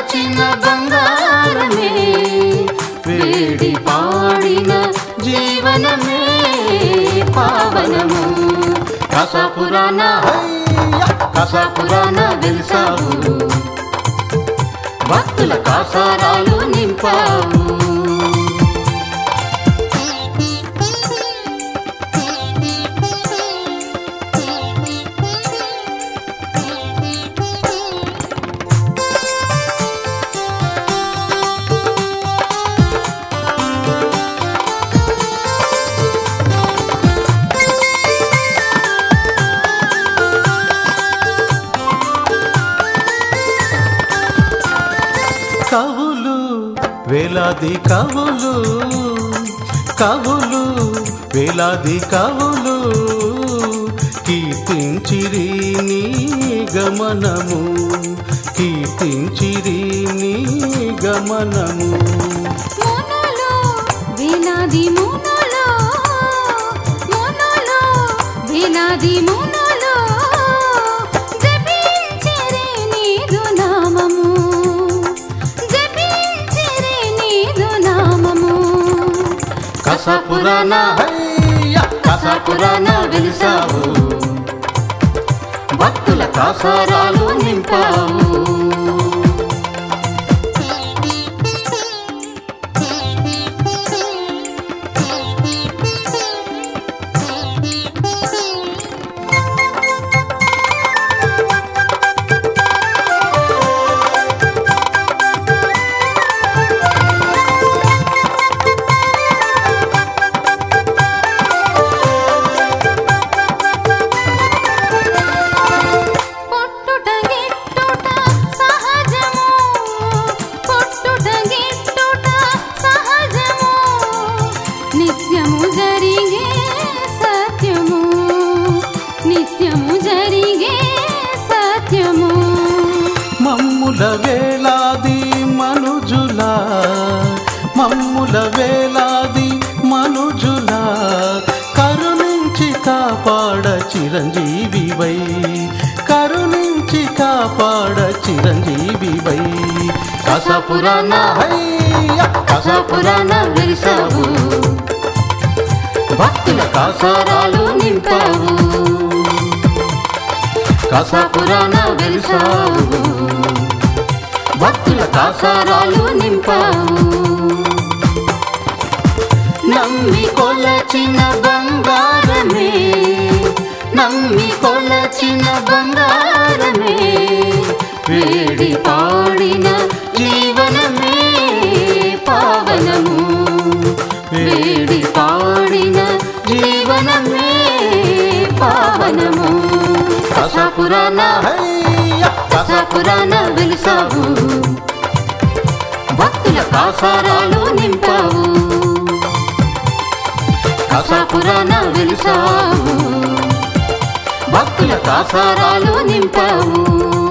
కొలచిన బంగారమే వేడి పాడిన జీవనమే పావనము కసపురాణ కసపురాణ వెలిసావు భక్తుల కాసారాలు నింపావు కవులు వేలాది కవులు కవులు వేలాది కవులు కీర్తించిరి నీ గమనము కీర్తించిరి నీ గమనము మోనోలో వేలాది మోనోలో మోనోలో వేలాది మోనోలో జపించిరే నీదు నామము జపించిరే నీదు నామము కసపురాణ కసపురాణ వెలిసావు భక్తుల కాసారాలు నింపావు పొట్టుట గిట్టుట సహజము పొట్టుట గిట్టుట సహజము నిత్యము జరిగే సత్యము నిత్యము జరిగే సత్యము మమ్ముల వేలాది మనుజుల మమ్ముల వేలాది మనుజుల కరుణించి కాపాడ చిరంజీవివై కరుణించి కాపాడ చిరంజీవివై కసపురాణ కసపురాణ వెలిసావు భక్తుల కాసారాలు నింపావు కసపురాణ వెలిసావు భక్తుల కాసారాలు నింపావు నమ్మి కొలచిన బంగారమే నమ్మి కొలచిన బంగారమే వేడి పాడిన జీవనమే పావనము వేడి పాడిన జీవనమే పావనము కసపురాణ కసపురాణ వెలిసావు భక్తుల కాసారాలు నింపావు కసపురాణ వెలిసావు భక్తుల కాసారాలు నింపావు